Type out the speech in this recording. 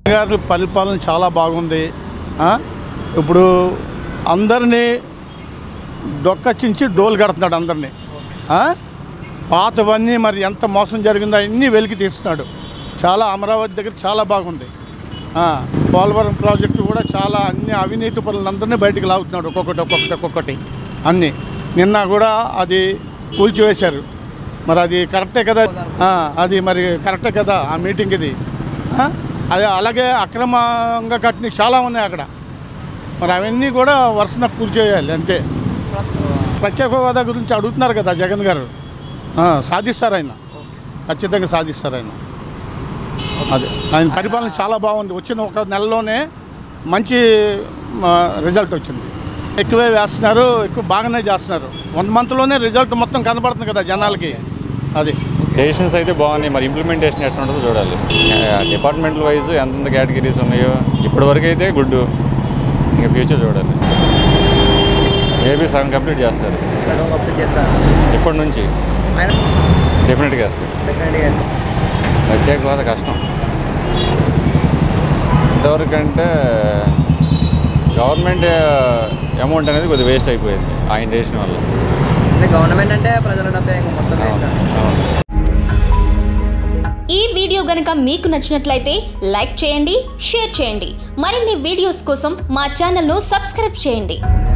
గారి పరిపాలన చాలా బాగుంది ఆ? ఇప్పుడు అందరినీ డొక్కచించి డోలు కడుతున్నాడు అందరినీ ఆ? పాతవన్నీ మరి ఎంత మోసం జరిగిందో అన్నీ వెలికి తీస్తున్నాడు చాలా అమరావతి దగ్గర చాలా బాగుంది ఆ, పోలవరం ప్రాజెక్టు కూడా చాలా అన్ని అవినీతి పనులందరినీ బయటికి లాగుతున్నాడు ఒక్కొక్కటి ఒక్కొక్కటి ఒక్కొక్కటి అన్నీ నిన్న కూడా అది కూల్చివేశారు మరి అది కరెక్టే కదా ఆ, అది మరి కరెక్టే కదా ఆ మీటింగ్ ఇది ఆ? అది అలాగే అక్రమంగా కట్టినవి చాలా ఉన్నాయి అక్కడ మరి అవన్నీ కూడా వరుసన కూల్చేయాలి అంతే ప్రత్యేక హోదా గురించి అడుగుతున్నారు కదా జగన్ గారు ఆ, సాధిస్తారు ఆయన ఖచ్చితంగా సాధిస్తారు ఆయన అదే ఆయన పరిపాలన చాలా బాగుంది వచ్చిన ఒక నెలలోనే మంచి ఆ, రిజల్ట్ వచ్చింది ఎక్కువే వేస్తున్నారు ఎక్కువ బాగానే చేస్తున్నారు వన్ మంత్లోనే రిజల్ట్ మొత్తం కనబడుతుంది కదా జనాలకి అది డెసిషన్స్ అయితే బాగున్నాయి మరి ఇంప్లిమెంటేషన్ ఎట్లా ఉంటుందో చూడాలి డిపార్ట్మెంటల్ వైజ్ ఎంతెంత కేటగిరీస్ ఉన్నాయో ఇప్పటివరకు అయితే గుడ్ ఇంకా ఫ్యూచర్ చూడాలి మేబీ సగం కంప్లీట్ చేస్తారు ఇప్పటి నుంచి డెఫినెట్గా వేస్తారు ప్రత్యేక హోదా కష్టం ఇంతవరకు అంటే గవర్నమెంట్ అమౌంట్ అనేది కొద్దిగా వేస్ట్ అయిపోయింది ఆయన డెసిషన్ వల్ల గవర్నమెంట్ అంటే ప్రజల డబ్బే ఇంకా మొత్తం అవును వేస్ట్. అవును ఈ వీడియో గనుక మీకు నచ్చినట్లయితే లైక్ చేయండి షేర్ చేయండి మరిన్ని వీడియోస్ కోసం మా ఛానల్ను సబ్స్క్రైబ్ చేయండి